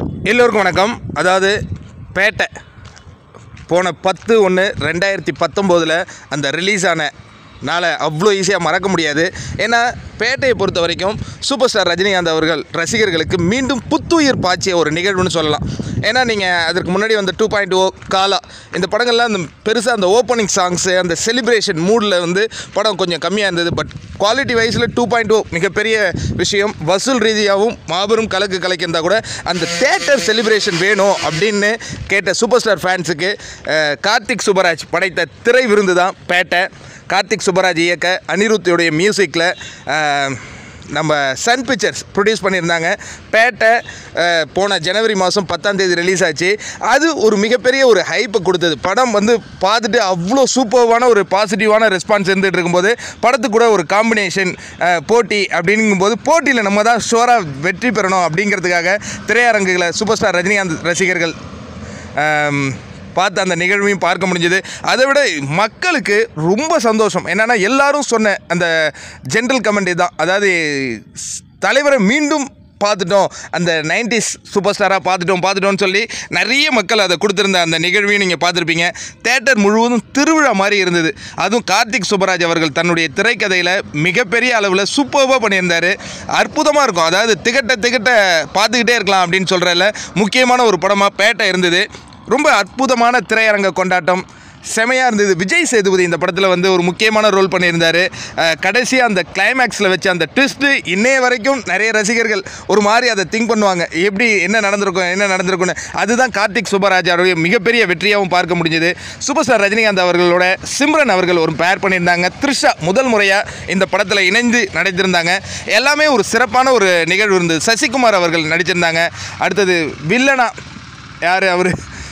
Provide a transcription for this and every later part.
எல்லோருக்கும் வணக்கம் அதாவது பேட்டை போன பத்து ஒன்று ரெண்டாயிரத்தி பத்தொம்போதில் அந்த ரிலீஸ் ஆன நாளை அவ்வளோ ஈஸியாக மறக்க முடியாது ஏன்னா பேட்டையை பொறுத்த வரைக்கும் சூப்பர் ஸ்டார் ரஜினிகாந்த் அவர்கள் ரசிகர்களுக்கு மீண்டும் புத்துயிர் பாய்ச்சிய ஒரு நிகழ்வுன்னு சொல்லலாம் ஏன்னா நீங்கள் அதற்கு முன்னாடி வந்து டூ பாயிண்ட் ஓ காலா இந்த படங்கள்லாம் அந்த பெருசாக அந்த ஓப்பனிங் சாங்ஸு அந்த செலிப்ரேஷன் மூடில் வந்து படம் கொஞ்சம் கம்மியாக இருந்தது பட் குவாலிட்டி வைஸில் டூ பாயிண்ட் ஓ மிகப்பெரிய விஷயம் வசூல் ரீதியாகவும் மாபெரும் கலக்கு கலக்கியிருந்தா கூட அந்த தேட்டர் செலிப்ரேஷன் வேணும் அப்படின்னு கேட்ட சூப்பர் ஸ்டார் ஃபேன்ஸுக்கு அஹ், கார்த்திக் சுப்பராஜ் படைத்த திரை விருந்து தான் பேட்டை கார்த்திக் சுப்பராஜ் இயக்க அனிருத்தியுடைய மியூசிக்கில் நம்ம சன் பிக்சர்ஸ் ப்ரொடியூஸ் பண்ணியிருந்தாங்க பேட்டை அஹ், போன ஜனவரி மாதம் பத்தாம் தேதி ரிலீஸ் ஆச்சு அது ஒரு மிகப்பெரிய ஒரு ஹைப்பை கொடுத்தது படம் வந்து பார்த்துட்டு அவ்வளோ சூப்பர்வான ஒரு பாசிட்டிவான ரெஸ்பான்ஸ் இருந்துகிட்டு இருக்கும்போது படத்துக்கு கூட ஒரு காம்பினேஷன் போட்டி அப்படிங்கும்போது போட்டியில் நம்ம தான் ஷோராக வெற்றி பெறணும் அப்படிங்கிறதுக்காக திரையரங்குகளை சூப்பர் ஸ்டார் ரஜினிகாந்த் ரசிகர்கள் ஆம், பார்த்து அந்த நிகழ்வையும் பார்க்க முடிஞ்சது அதை விட மக்களுக்கு ரொம்ப சந்தோஷம் என்னென்னா எல்லாரும் சொன்ன அந்த ஜென்ரல் கமெண்ட் தான் அதாவது ஸ்- தலைவரை மீண்டும் பார்த்துட்டோம் அந்த நைன்டிஸ் சூப்பர் ஸ்டாராக பார்த்துட்டோம் பார்த்துட்டோம்னு சொல்லி நிறைய மக்கள் அதை கொடுத்துருந்த அந்த நிகழ்வையும் நீங்கள் பார்த்துருப்பீங்க தேட்டர் முழுவதும் திருவிழா மாதிரி இருந்தது அதுவும் கார்த்திக் சுப்பராஜ் அவர்கள் தன்னுடைய திரைக்கதையில் மிகப்பெரிய அளவில் சூப்பர்வாக பண்ணியிருந்தார் அற்புதமாக இருக்கும் அதாவது திகட்ட திகட்ட பார்த்துக்கிட்டே இருக்கலாம் அப்படின்னு சொல்கிறல முக்கியமான ஒரு படமாக பேட்டை இருந்தது ரொம்ப அற்புதமான திரையரங்க கொண்டாட்டம் செமையாக இருந்தது விஜய் சேதுபதி இந்த படத்தில் வந்து ஒரு முக்கியமான ரோல் பண்ணியிருந்தார் கடைசியாக அந்த கிளைமேக்ஸில் வச்ச அந்த ட்விஸ்ட்டு இன்னைய வரைக்கும் நிறைய ரசிகர்கள் ஒரு மாதிரி அதை திங்க் பண்ணுவாங்க எப்படி என்ன நடந்திருக்கும் என்ன நடந்திருக்கும்னு அதுதான் கார்த்திக் சுப்பராஜாவுடைய மிகப்பெரிய வெற்றியாகவும் பார்க்க முடிஞ்சது சூப்பர் ஸ்டார் ரஜினிகாந்த் அவர்களோட சிம்ரன் அவர்கள் ஒரு பேர் பண்ணியிருந்தாங்க த்ரிஷா முதல் முறையாக இந்த படத்தில் இணைந்து நடித்திருந்தாங்க எல்லாமே ஒரு சிறப்பான ஒரு நிகழ்வு இருந்தது சசிகுமார் அவர்கள் நடிச்சிருந்தாங்க அடுத்தது வில்லனா யார் அவர்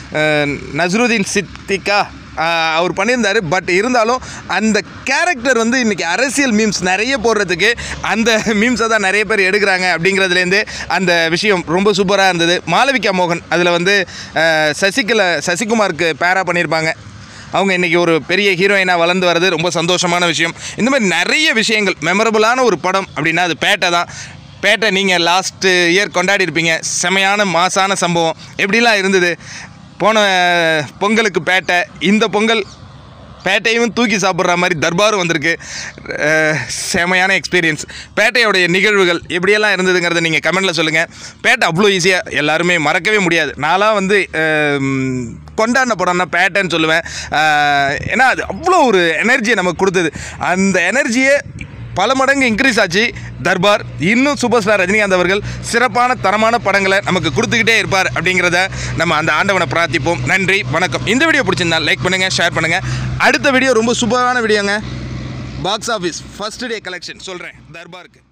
நஸ்ருதீன் சித்திகா அஹ், அவர் பண்ணியிருந்தார் பட் இருந்தாலும் அந்த கேரக்டர் வந்து இன்றைக்கி அரசியல் மீம்ஸ் நிறைய போடுறதுக்கு அந்த மீம்ஸை தான் நிறைய பேர் எடுக்கிறாங்க அப்படிங்கிறதுலேருந்து அந்த விஷயம் ரொம்ப சூப்பராக இருந்தது மாளவிகா மோகன் அதில் வந்து அஹ், சசிகலா சசிகுமாருக்கு பேரா பண்ணியிருப்பாங்க அவங்க இன்றைக்கி ஒரு பெரிய ஹீரோயினாக வளர்ந்து வர்றது ரொம்ப சந்தோஷமான விஷயம் இந்த மாதிரி நிறைய விஷயங்கள் மெமரபுளான ஒரு படம் அப்படின்னா அது பேட்டை தான் பேட்டை நீங்கள் லாஸ்ட்டு இயர் கொண்டாடி இருப்பீங்க செமையான மாசான சம்பவம் எப்படிலாம் இருந்தது போன பொங்கலுக்கு பேட்டை இந்த பொங்கல் பேட்டையும் தூக்கி சாப்பிட்ற மாதிரி தர்பாரும் வந்திருக்கு அஹ், செமையான எக்ஸ்பீரியன்ஸ் பேட்டையோடைய நிகழ்வுகள் எப்படியெல்லாம் இருந்ததுங்கிறத நீங்கள் கமெண்டில் சொல்லுங்கள் பேட்டை அவ்வளோ ஈஸியாக எல்லாருமே மறக்கவே முடியாது நான்லாம் வந்து அஹ், கொண்டாடின படம்னா பேட்டைன்னு சொல்லுவேன் அஹ், ஏன்னா அது அவ்வளோ ஒரு எனர்ஜியை நமக்கு கொடுத்தது அந்த எனர்ஜியை பல மடங்கு இன்க்ரீஸ் ஆச்சு தர்பார் இன்னும் சூப்பர் ஸ்டார் ரஜினிகாந்த் அவர்கள் சிறப்பான தரமான படங்களை நமக்கு கொடுத்துக்கிட்டே இருப்பார் அப்படிங்கிறத நம்ம அந்த ஆண்டவனை பிரார்த்திப்போம் நன்றி வணக்கம் இந்த வீடியோ பிடிச்சிருந்தா லைக் பண்ணுங்கள் ஷேர் பண்ணுங்கள் அடுத்த வீடியோ ரொம்ப சூப்பரான வீடியோங்க box office first day collection சொல்கிறேன் தர்பாருக்கு